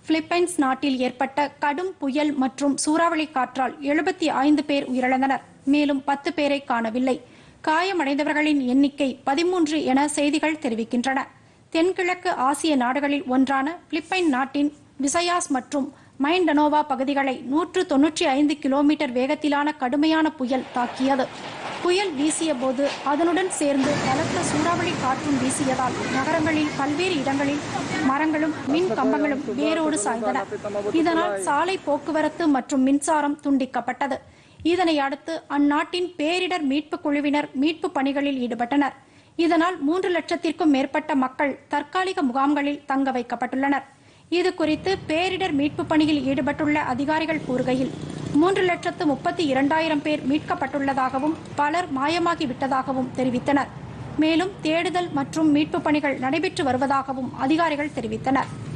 Philippines நாட்டில் ஏற்பட்ட கடும் புயல் மற்றும் சூறாவளி காற்றால் எழுபத்தி ஐந்து பேர் உயிரிழந்தனர் மேலும் பத்து பேரை காணவில்லை காயமடைந்தவர்களின் எண்ணிக்கை பதிமூன்று என செய்திகள் தெரிவிக்கின்றன தென்கிழக்கு ஆசிய நாடுகளில் ஒன்றான பிலிப்பைன் நாட்டின் விசயாஸ் மற்றும் மைண்டனோவா பகுதிகளை நூற்று தொன்னூற்றி ஐந்து கிலோமீட்டர் வேகத்திலான கடுமையான புயல் தாக்கியது புயல் வீசிய போது அதனுடன் சேர்ந்து பலத்த சூறாவளி காற்றும் வீசியதால் நகரங்களில் பல்வேறு இடங்களில் மரங்களும் மின் கம்பங்களும் வேரோடு சாய்ந்தன இதனால் சாலை போக்குவரத்து மற்றும் மின்சாரம் துண்டிக்கப்பட்டது இதனை அடுத்து அந்நாட்டின் பேரிடர் மீட்புக் குழுவினர் மீட்பு பணிகளில் ஈடுபட்டனர் இதனால் மூன்று லட்சத்திற்கும் மேற்பட்ட மக்கள் தற்காலிக முகாம்களில் தங்க வைக்கப்பட்டுள்ளனர் இது குறித்து பேரிடர் மீட்பு பணியில் ஈடுபட்டுள்ள அதிகாரிகள் கூறுகையில் மூன்று லட்சத்து முப்பத்தி இரண்டாயிரம் பேர் மீட்கப்பட்டுள்ளதாகவும் பலர் மாயமாகிவிட்டதாகவும் தெரிவித்தனர் மேலும் தேடுதல் மற்றும் மீட்பு பணிகள் நடைபெற்று வருவதாகவும் அதிகாரிகள் தெரிவித்தனர்